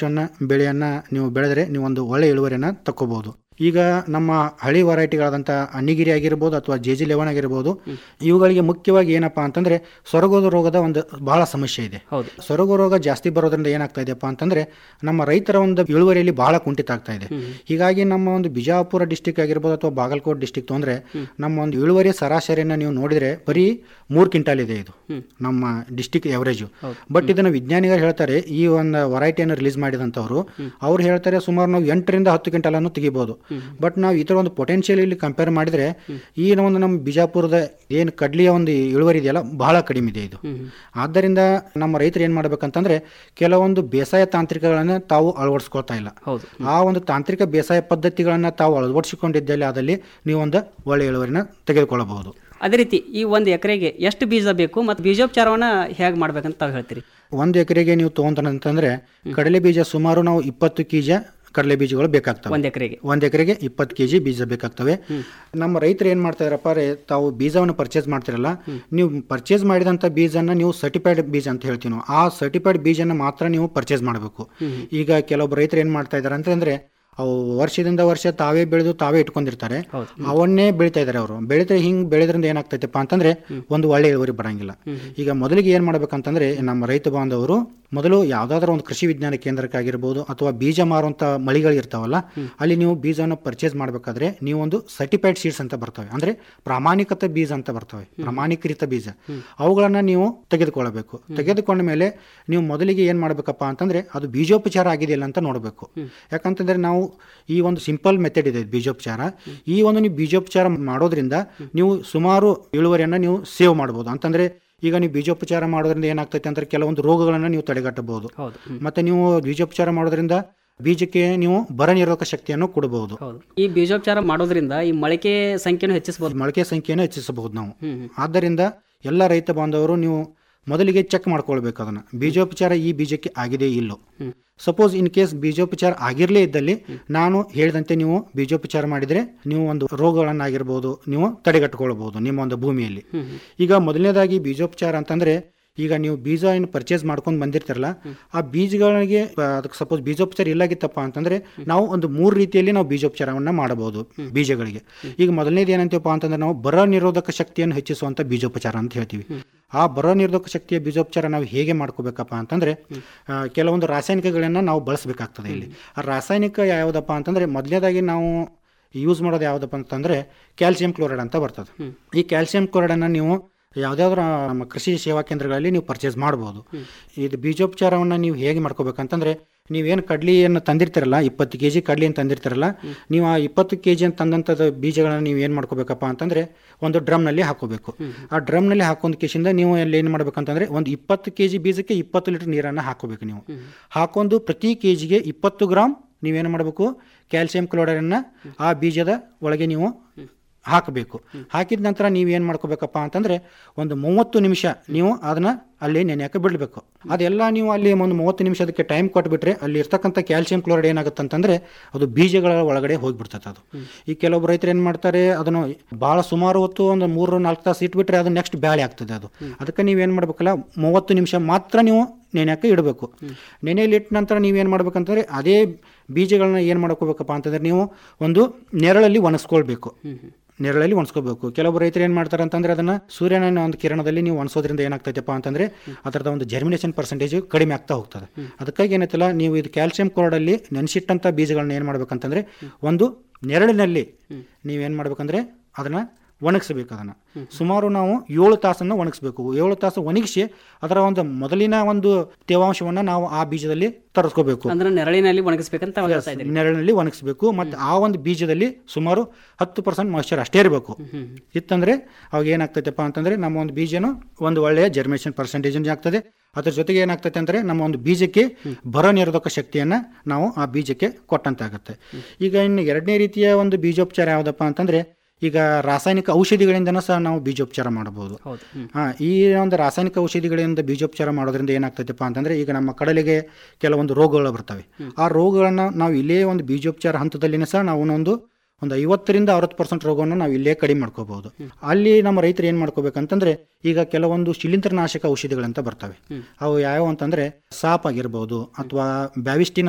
ದ್ರಾಕ್ಷಿಯನ್ನ ಬೆಳೆಯನ್ನ ನೀವು ಬೆಳೆದ್ರೆ ನೀವು ಒಂದು ಒಳ್ಳೆ ಇಳುವರಿಯನ್ನ ತಕ್ಕೋಬಹುದು ಈಗ ನಮ್ಮ ಹಳಿ ವೆರೈಟಿಗಳಾದಂಥ ಅನ್ನಿಗಿರಿ ಆಗಿರ್ಬೋದು ಅಥವಾ ಜೆ ಜಿ ಲೆವನ್ ಆಗಿರ್ಬೋದು ಇವುಗಳಿಗೆ ಮುಖ್ಯವಾಗಿ ಏನಪ್ಪಾ ಅಂತಂದ್ರೆ ಸೊರಗೋದು ರೋಗದ ಒಂದು ಬಹಳ ಸಮಸ್ಯೆ ಇದೆ ಹೌದು ಸೊರಗು ರೋಗ ಜಾಸ್ತಿ ಬರೋದ್ರಿಂದ ಏನಾಗ್ತಾ ಇದೆಯಪ್ಪ ಅಂತಂದ್ರೆ ನಮ್ಮ ರೈತರ ಒಂದು ಇಳುವರಿಯಲ್ಲಿ ಬಹಳ ಕುಂಠಿತ ಆಗ್ತಾ ಇದೆ ಹೀಗಾಗಿ ನಮ್ಮ ಒಂದು ಬಿಜಾಪುರ ಡಿಸ್ಟಿಕ್ ಆಗಿರ್ಬೋದು ಅಥವಾ ಬಾಗಲಕೋಟ್ ಡಿಸ್ಟಿಕ್ ತೊಂದ್ರೆ ನಮ್ಮ ಒಂದು ಇಳುವರಿ ಸರಾಸರಿಯನ್ನು ನೀವು ನೋಡಿದ್ರೆ ಬರೀ ಮೂರು ಕ್ವಿಂಟಾಲ್ ಇದೆ ಇದು ನಮ್ಮ ಡಿಸ್ಟಿಕ್ ಎವರೇಜು ಬಟ್ ಇದನ್ನ ವಿಜ್ಞಾನಿಗಳು ಹೇಳ್ತಾರೆ ಈ ಒಂದು ವೆರೈಟಿಯನ್ನು ರಿಲೀಸ್ ಮಾಡಿದಂಥವ್ರು ಅವ್ರು ಹೇಳ್ತಾರೆ ಸುಮಾರು ನಾವು ಎಂಟರಿಂದ ಹತ್ತು ಕ್ವಿಂಟಾಲ್ ಅನ್ನು ತೆಗಿಬಹುದು ಬಟ್ ನಾವು ಈ ಥರ ಒಂದು ಪೊಟೆನ್ಷಿಯಲ್ ಇಲ್ಲಿ ಕಂಪೇರ್ ಮಾಡಿದ್ರೆ ಈ ಒಂದು ನಮ್ಮ ಬಿಜಾಪುರದ ಏನು ಕಡ್ಲಿಯ ಒಂದು ಇಳುವರಿ ಇದೆಯಲ್ಲ ಬಹಳ ಕಡಿಮೆ ಇದೆ ಇದು ಆದ್ದರಿಂದ ನಮ್ಮ ರೈತರು ಏನು ಮಾಡ್ಬೇಕಂತಂದ್ರೆ ಕೆಲವೊಂದು ಬೇಸಾಯ ತಾಂತ್ರಿಕಗಳನ್ನು ತಾವು ಅಳವಡಿಸ್ಕೊಳ್ತಾ ಇಲ್ಲ ಹೌದು ಆ ಒಂದು ತಾಂತ್ರಿಕ ಬೇಸಾಯ ಪದ್ಧತಿಗಳನ್ನು ತಾವು ಅಳವಡಿಸಿಕೊಂಡಿದ್ದಲ್ಲಿ ಆದಲ್ಲಿ ನೀವು ಒಂದು ಒಳ್ಳೆ ಇಳುವರಿನ ತೆಗೆದುಕೊಳ್ಳಬಹುದು ಅದೇ ರೀತಿ ಈ ಒಂದು ಎಕರೆಗೆ ಎಷ್ಟು ಬೀಜ ಬೇಕು ಮತ್ತು ಬೀಜೋಪಚಾರವನ್ನ ಹೇಗೆ ಮಾಡ್ಬೇಕಂತ ತಾವು ಹೇಳ್ತೀರಿ ಒಂದು ಎಕರೆಗೆ ನೀವು ತೊಗೊಂತಾನಂತಂದ್ರೆ ಕಡಲೆ ಬೀಜ ಸುಮಾರು ನಾವು ಇಪ್ಪತ್ತು ಕೆಜಿ ಕಡಲೆ ಬೀಜಗಳು ಬೇಕಾಗ್ತವೆ ಒಂದು ಎಕರೆಗೆ ಒಂದು ಎಕರೆಗೆ ಇಪ್ಪತ್ತು ಕೆಜಿ ಬೀಜ ಬೇಕಾಗ್ತವೆ ನಮ್ಮ ರೈತರು ಏನು ಮಾಡ್ತಾ ಇದಾರಪ್ಪ ರೇ ತಾವು ಬೀಜವನ್ನು ಪರ್ಚೇಸ್ ಮಾಡ್ತಿರಲ್ಲ ನೀವು ಪರ್ಚೇಸ್ ಮಾಡಿದಂಥ ಬೀಜನ ನೀವು ಸರ್ಟಿಫೈಡ್ ಬೀಜ ಅಂತ ಹೇಳ್ತೀವಿ ನಾವು ಆ ಸರ್ಟಿಫೈಡ್ ಬೀಜನ ಮಾತ್ರ ನೀವು ಪರ್ಚೇಸ್ ಮಾಡಬೇಕು ಈಗ ಕೆಲವೊಬ್ಬರು ರೈತರು ಏನು ಮಾಡ್ತಾ ಇದ್ದಾರೆ ಅಂತಂದ್ರೆ ಅವು ವರ್ಷದಿಂದ ವರ್ಷ ತಾವೇ ಬೆಳೆದು ತಾವೇ ಇಟ್ಕೊಂಡಿರ್ತಾರೆ ಅವನ್ನೇ ಬೆಳಿತಾ ಇದ್ದಾರೆ ಅವರು ಬೆಳಿತಾರೆ ಹಿಂಗ್ ಬೆಳೆದ್ರಿಂದ ಏನಾಗ್ತೈತಪ್ಪ ಅಂತಂದ್ರೆ ಒಂದು ಒಳ್ಳೆ ಇಳುವರಿ ಬರಂಗಿಲ್ಲ ಈಗ ಮೊದಲಿಗೆ ಏನ್ ಮಾಡ್ಬೇಕಂತಂದ್ರೆ ನಮ್ಮ ರೈತ ಬಾಂಧವರು ಮೊದಲು ಯಾವ್ದಾದ್ರು ಒಂದು ಕೃಷಿ ವಿಜ್ಞಾನ ಕೇಂದ್ರಕ್ಕಾಗಿರ್ಬೋದು ಅಥವಾ ಬೀಜ ಮಾರುವಂತ ಮಳಿಗಳು ಇರ್ತಾವಲ್ಲ ಅಲ್ಲಿ ನೀವು ಬೀಜವನ್ನು ಪರ್ಚೇಸ್ ಮಾಡಬೇಕಾದ್ರೆ ನೀವು ಒಂದು ಸರ್ಟಿಫೈಡ್ ಸೀಡ್ಸ್ ಅಂತ ಬರ್ತವೆ ಅಂದ್ರೆ ಪ್ರಾಮಾಣಿಕತೆ ಬೀಜ ಅಂತ ಬರ್ತವೆ ಪ್ರಾಮಾಣಿಕೃತ ಬೀಜ ಅವುಗಳನ್ನ ನೀವು ತೆಗೆದುಕೊಳ್ಳಬೇಕು ತೆಗೆದುಕೊಂಡ ಮೇಲೆ ನೀವು ಮೊದಲಿಗೆ ಏನ್ ಮಾಡ್ಬೇಕಪ್ಪ ಅಂತಂದ್ರೆ ಅದು ಬೀಜೋಪಚಾರ ಆಗಿದೆಯಲ್ಲ ಅಂತ ನೋಡಬೇಕು ಯಾಕಂತಂದ್ರೆ ನಾವು ಈ ಒಂದು ಸಿಂಪಲ್ ಮೆಥಡ್ ಇದೆ ಬೀಜೋಪಚಾರ ಈ ಒಂದು ನೀವು ಬೀಜೋಪಚಾರ ಮಾಡೋದ್ರಿಂದ ನೀವು ಸುಮಾರು ಇಳುವರಿಯನ್ನ ನೀವು ಸೇವ್ ಮಾಡ್ಬೋದು ಅಂತಂದ್ರೆ ಈಗ ನೀವು ಬೀಜೋಪಚಾರ ಮಾಡೋದ್ರಿಂದ ಏನಾಗ್ತೈತೆ ಅಂದ್ರೆ ಕೆಲವೊಂದು ರೋಗಗಳನ್ನ ನೀವು ತಡೆಗಟ್ಟಬಹುದು ಹೌದು ಹ್ಮ್. ಮತ್ತೆ ನೀವು ಬೀಜೋಪಚಾರ ಮಾಡೋದ್ರಿಂದ ಬೀಜಕ್ಕೆ ನೀವು ಬರ ನಿರೋಧಕ ಶಕ್ತಿಯನ್ನು ಕೊಡಬಹುದು ಹೌದು ಈ ಬೀಜೋಪಚಾರ ಮಾಡೋದ್ರಿಂದ ಈ ಮೊಳಕೆ ಸಂಖ್ಯೆನೂ ಹೆಚ್ಚಿಸಬಹುದು ಮೊಳಕೆ ಸಂಖ್ಯೆಯನ್ನು ಹೆಚ್ಚಿಸಬಹುದು ನಾವು ಹ್ಮ್ ಹ್ಮ್. ಆದ್ದರಿಂದ ಎಲ್ಲ ರೈತ ಬಾಂಧವರು ನೀವು ಮೊದಲಿಗೆ ಚೆಕ್ ಮಾಡ್ಕೊಳ್ಬೇಕು ಅದನ್ನ ಬೀಜೋಪಚಾರ ಈ ಬೀಜಕ್ಕೆ ಆಗಿದೆ ಇಲ್ಲೋ ಸಪೋಸ್ ಇನ್ ಕೇಸ್ ಬೀಜೋಪಚಾರ ಆಗಿರಲೇ ಇದ್ದಲ್ಲಿ ನಾನು ಹೇಳಿದಂತೆ ನೀವು ಬೀಜೋಪಚಾರ ಮಾಡಿದರೆ ನೀವು ಒಂದು ರೋಗಗಳನ್ನಾಗಿರ್ಬೋದು ನೀವು ತಡೆಗಟ್ಟುಕೊಳ್ಬಹುದು ನಿಮ್ಮ ಒಂದು ಭೂಮಿಯಲ್ಲಿ ಈಗ ಮೊದಲನೇದಾಗಿ ಬೀಜೋಪಚಾರ ಅಂತಂದ್ರೆ ಈಗ ನೀವು ಬೀಜ ಏನು ಪರ್ಚೇಸ್ ಮಾಡ್ಕೊಂಡು ಬಂದಿರ್ತಾರಲ್ಲ ಆ ಬೀಜಗಳಿಗೆ ಆ, ಅದಕ್ಕೆ ಸಪೋಸ್ ಬೀಜೋಪಚಾರ ಇಲ್ಲಾಗಿತ್ತಪ್ಪ ಅಂತಂದ್ರೆ ನಾವು ಒಂದು ಮೂರು ರೀತಿಯಲ್ಲಿ ನಾವು ಬೀಜೋಪಚಾರವನ್ನ ಮಾಡಬಹುದು ಬೀಜಗಳಿಗೆ ಈಗ ಮೊದಲನೇದು ಏನಂತೀವಪ್ಪ ಅಂತಂದ್ರೆ ನಾವು ಬರ ನಿರೋಧಕ ಶಕ್ತಿಯನ್ನು ಹೆಚ್ಚಿಸುವಂತ ಬೀಜೋಪಚಾರ ಅಂತ ಹೇಳ್ತೀವಿ ಆ ಬರ ನಿರೋಧಕ ಶಕ್ತಿಯ ಬೀಜೋಪಚಾರ ನಾವು ಹೇಗೆ ಮಾಡ್ಕೋಬೇಕಪ್ಪ ಅಂತಂದ್ರೆ ಆ, ಕೆಲವೊಂದು ರಾಸಾಯನಿಕಗಳನ್ನ ನಾವು ಬಳಸಬೇಕಾಗ್ತದೆ ಇಲ್ಲಿ ಆ ರಾಸಾಯನಿಕ ಯಾವುದಪ್ಪ ಅಂತಂದ್ರೆ ಮೊದಲನೇದಾಗಿ ನಾವು ಯೂಸ್ ಮಾಡೋದು ಯಾವುದಪ್ಪ ಅಂತಂದ್ರೆ ಕ್ಯಾಲ್ಸಿಯಂ ಕ್ಲೋರೈಡ್ ಅಂತ ಬರ್ತದೆ ಈ ಕ್ಯಾಲ್ಸಿಯಂ ಕ್ಲೋರೈಡನ್ನು ನೀವು ಯಾವುದಾದ್ರೂ ನಮ್ಮ ಕೃಷಿ ಸೇವಾ ಕೇಂದ್ರಗಳಲ್ಲಿ ನೀವು ಪರ್ಚೇಸ್ ಮಾಡ್ಬೋದು ಇದು ಬೀಜೋಪಚಾರವನ್ನು ನೀವು ಹೇಗೆ ಮಾಡ್ಕೋಬೇಕಂತಂದ್ರೆ ನೀವೇನು ಕಡ್ಲಿಯನ್ನು ತಂದಿರ್ತೀರಲ್ಲ ಇಪ್ಪತ್ತು ಕೆ ಜಿ ಕಡ್ಲಿಯನ್ನು ತಂದಿರ್ತೀರಲ್ಲ ನೀವು ಆ ಇಪ್ಪತ್ತು ಕೆ ಜಿ ತಂದಂಥದ್ದು ಬೀಜಗಳನ್ನ ನೀವು ಏನು ಮಾಡ್ಕೋಬೇಕಪ್ಪ ಅಂತಂದ್ರೆ ಒಂದು ಡ್ರಮ್ನಲ್ಲಿ ಹಾಕೋಬೇಕು ಆ ಡ್ರಮ್ನಲ್ಲಿ ಹಾಕೊಂಡ್ ಕೇಸಿಂದ ನೀವು ಅಲ್ಲಿ ಏನು ಮಾಡ್ಬೇಕಂತಂದ್ರೆ ಒಂದು ಇಪ್ಪತ್ತು ಕೆ ಜಿ ಬೀಜಕ್ಕೆ ಇಪ್ಪತ್ತು ಲೀಟರ್ ನೀರನ್ನು ಹಾಕೋಬೇಕು ನೀವು ಹಾಕೊಂಡು ಪ್ರತಿ ಕೆ ಜಿಗೆ ಇಪ್ಪತ್ತು ಗ್ರಾಮ್ ನೀವೇನು ಮಾಡಬೇಕು ಕ್ಯಾಲ್ಸಿಯಂ ಕ್ಲೋರೈಡನ್ನು ಆ ಬೀಜದ ಒಳಗೆ ನೀವು ಹಾಕಬೇಕು ಹಾಕಿದ ನಂತರ ನೀವು ಏನು ಮಾಡ್ಕೋಬೇಕಪ್ಪ ಅಂತಂದ್ರೆ ಒಂದು ಮೂವತ್ತು ನಿಮಿಷ ನೀವು ಅದನ್ನ ಅಲ್ಲಿ ನೆನೆಯಕ್ಕೆ ಬಿಡಬೇಕು ಅದೆಲ್ಲ ನೀವು ಅಲ್ಲಿ ಒಂದು ಮೂವತ್ತು ನಿಮಿಷ ಅದಕ್ಕೆ ಟೈಮ್ ಕೊಟ್ಬಿಟ್ರೆ ಅಲ್ಲಿ ಇರ್ತಕ್ಕಂಥ ಕ್ಯಾಲ್ಸಿಯಂ ಕ್ಲೋರೈಡ್ ಏನಾಗುತ್ತೆ ಅಂತಂದ್ರೆ ಅದು ಬೀಜಗಳ ಒಳಗಡೆ ಹೋಗ್ಬಿಡ್ತದೆ ಅದು ಈ ಕೆಲವೊಬ್ಬರು ರೈತರು ಏನು ಮಾಡ್ತಾರೆ ಅದನ್ನು ಭಾಳ ಸುಮಾರು ಹೊತ್ತು ಒಂದು ಮೂರು ನಾಲ್ಕು ತಾಸು ಇಟ್ಬಿಟ್ರೆ ಅದು ನೆಕ್ಸ್ಟ್ ಬ್ಯಾಳೆ ಆಗ್ತದೆ ಅದು ಅದಕ್ಕೆ ನೀವೇನು ಮಾಡ್ಬೇಕಲ್ಲ ಮೂವತ್ತು ನಿಮಿಷ ಮಾತ್ರ ನೀವು ನೆನೆಯಕ್ಕೆ ಇಡಬೇಕು ನೆನೆಯಲ್ಲಿ ಇಟ್ಟ ನಂತರ ನೀವೇನು ಮಾಡ್ಬೇಕಂತಂದ್ರೆ ಅದೇ ಬೀಜಗಳನ್ನ ಏನು ಮಾಡ್ಕೋಬೇಕಪ್ಪ ಅಂತಂದ್ರೆ ನೀವು ಒಂದು ನೆರಳಲ್ಲಿ ಒಣಸ್ಕೊಳ್ಬೇಕು ನೆರಳಲ್ಲಿ ಒಣಸ್ಕೋಬೇಕು ಕೆಲವೊಬ್ಬರು ರೈತರು ಏನು ಮಾಡ್ತಾರೆ ಅಂತಂದ್ರೆ ಅದನ್ನ ಸೂರ್ಯನ ಒಂದು ಕಿರಣದಲ್ಲಿ ನೀವು ಒಣಸೋದ್ರಿಂದ ಏನಾಗ್ತೈತಪ್ಪ ಅಂತಂದ್ರೆ ಅದರದ ಒಂದು ಜರ್ಮಿನೇಷನ್ ಪರ್ಸೆಂಟೇಜ್ ಕಡಿಮೆ ಆಗ್ತಾ ಹೋಗ್ತದೆ ಅದಕ್ಕಾಗಿ ಏನೈತಲ್ಲ ನೀವು ಇದು ಕ್ಯಾಲ್ಸಿಯಂ ಕ್ಲೋರೈಡಲ್ಲಿ ನೆನೆಸಿಟ್ಟಂಥ ಬೀಜಗಳನ್ನ ಏನು ಮಾಡ್ಬೇಕಂತಂದ್ರೆ ಒಂದು ನೆರಳಿನಲ್ಲಿ ನೀವೇನು ಮಾಡ್ಬೇಕಂದ್ರೆ ಅದನ್ನ ಒಣಗಿಸ್ಬೇಕು ಅದನ್ನ ಸುಮಾರು ನಾವು ಏಳು ತಾಸನ್ನು ಒಣಗಿಸ್ಬೇಕು ಏಳು ತಾಸು ಒಣಗಿಸಿ ಅದರ ಒಂದು ಮೊದಲಿನ ಒಂದು ತೇವಾಂಶವನ್ನ ನಾವು ಆ ಬೀಜದಲ್ಲಿ ತರಿಸ್ಕೋಬೇಕು ಅಂದ್ರೆ ನೆರಳಿನಲ್ಲಿ ಒಣಗಿಸ್ಬೇಕಂತ ತಾವು ಹೇಳ್ತಾ ಇದ್ದೀರಿ ನೆರಳಿನಲ್ಲಿ ಒಣಗಿಸ್ಬೇಕು ಮತ್ತು ಆ ಒಂದು ಬೀಜದಲ್ಲಿ ಸುಮಾರು ಹತ್ತು ಪರ್ಸೆಂಟ್ ಮಾಯ್ಚರ್ ಅಷ್ಟೇ ಇರಬೇಕು ಇತ್ತಂದ್ರೆ ಅವಾಗ ಏನಾಗ್ತೈತಪ್ಪ ಅಂತಂದ್ರೆ ನಮ್ಮ ಒಂದು ಬೀಜನು ಒಂದು ಒಳ್ಳೆಯ ಜರ್ಮೇಷನ್ ಪರ್ಸೆಂಟೇಜ್ ಆಗ್ತದೆ ಅದ್ರ ಜೊತೆಗೆ ಏನಾಗ್ತೈತೆ ಅಂದ್ರೆ ನಮ್ಮ ಒಂದು ಬೀಜಕ್ಕೆ ಬರ ನಿರೋಧಕ ಶಕ್ತಿಯನ್ನ ನಾವು ಆ ಬೀಜಕ್ಕೆ ಕೊಟ್ಟಂತಾಗುತ್ತೆ ಈಗ ಇನ್ನು ಎರಡನೇ ರೀತಿಯ ಒಂದು ಬೀಜೋಪಚಾರ ಯಾವುದಪ್ಪ ಅಂತಂದ್ರೆ ಈಗ ರಾಸಾಯನಿಕ ಔಷಧಿಗಳಿಂದನೂ ಸಹ ನಾವು ಬೀಜೋಪಚಾರ ಮಾಡಬಹುದು ಹೌದು ಹ್ಮ್. ಹಾ ಈ ಒಂದು ರಾಸಾಯನಿಕ ಔಷಧಿಗಳಿಂದ ಬೀಜೋಪಚಾರ ಮಾಡೋದ್ರಿಂದ ಏನಾಗ್ತೈತಪ್ಪ ಅಂತಂದ್ರೆ ಈಗ ನಮ್ಮ ಕಡಲೆಗೆ ಕೆಲವೊಂದು ರೋಗಗಳು ಬರ್ತವೆ ಆ ರೋಗಗಳನ್ನ ನಾವು ಇಲ್ಲೇ ಒಂದು ಬೀಜೋಪಚಾರ ಹಂತದಲ್ಲಿನೇ ಸಹ ನಾವು ಒಂದು ಒಂದು ಐವತ್ತರಿಂದ ಅರವತ್ತು ಪರ್ಸೆಂಟ್ ರೋಗವನ್ನು ನಾವು ಇಲ್ಲೇ ಕಡಿಮೆ ಮಾಡ್ಕೋಬಹುದು ಅಲ್ಲಿ ನಮ್ಮ ರೈತರು ಏನು ಮಾಡ್ಕೋಬೇಕಂತಂದ್ರೆ ಈಗ ಕೆಲವೊಂದು ಶಿಲೀಂಧ್ರನಾಶಕ ಔಷಧಿಗಳಂತ ಬರ್ತವೆ ಅವು ಯಾವ್ಯಾವ ಅಂತಂದ್ರೆ ಸಾಪ್ ಆಗಿರ್ಬೋದು ಅಥವಾ ಬ್ಯಾವಿಸ್ಟಿನ್